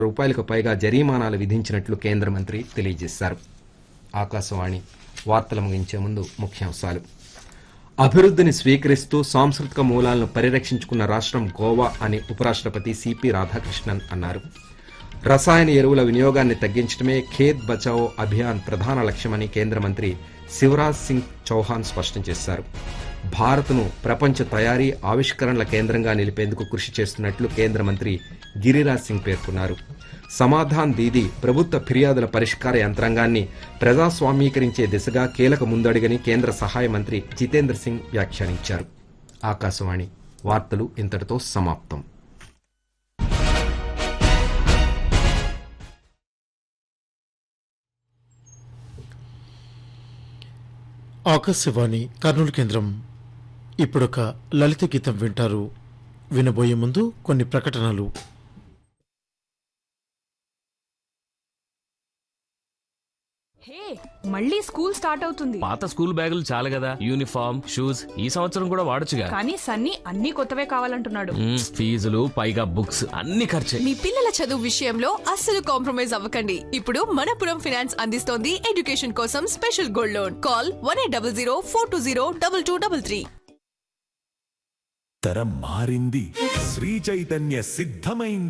రూపాయలకు పైగా జరిమానాలు విధించినట్లు కేంద్ర మంత్రి తెలియజేశారు ఆకాశవాణి వార్తలు ముగించే ముందు ముఖ్యాంశాలు అభివృద్ధిని స్వీకరిస్తూ సాంస్కృతిక మూలాలను పరిరక్షించుకున్న రాష్ట్రం గోవా అని ఉపరాష్ట్రపతి సిపి రాధాకృష్ణన్ అన్నారు రసాయన ఎరువుల వినియోగాన్ని తగ్గించడమే ఖేత్ బచావో అభియాన్ ప్రధాన లక్ష్యమని కేంద్ర మంత్రి శివరాజ్ సింగ్ చౌహాన్ స్పష్టం చేశారు భారత్ను ప్రపంచ తయారీ ఆవిష్కరణల కేంద్రంగా నిలిపేందుకు కృషి చేస్తున్నట్లు కేంద్ర మంత్రి గిరిరాజ్ సింగ్ పేర్కొన్నారు సమాధాన్ దీదీ ప్రభుత్వ ఫిర్యాదుల పరిష్కార యంత్రాంగాన్ని ప్రజాస్వామీకరించే దిశగా కీలక ముందడుగని కేంద్ర సహాయ మంత్రి జితేంద్ర సింగ్ వ్యాఖ్యానించారు ఆకాశవాణి వార్తలు ఇంతటితో సమాప్తం ఆకాశవాణి కర్నూలు కేంద్రం ఇప్పుడొక లలిత గీతం వింటారు వినబోయే ముందు కొన్ని ప్రకటనలు హే మళ్ళీ స్కూల్ స్టార్ట్ అవుతుంది పాత స్కూల్ బ్యాగులు చాలు కదా యూనిఫామ్ షూస్ ఈ సంవత్సరం కూడా వాడొచ్చుగా కానీ సన్నీ అన్ని కొత్తవే కావాలంటున్నాడు మ్మ్, ఫీజులు పైగా బుక్స్ అన్ని ఖర్చే మీ పిల్లల చదువు విషయంలో అస్సలు కాంప్రమైజ్ అవ్వకండి ఇప్పుడు మనపురం ఫైనాన్స్ అందిస్తోంది ఎడ్యుకేషన్ కోసం special gold loan call one eight double zero four two zero double two double three తరం మారింది శ్రీ చైతన్య సిద్ధమైంది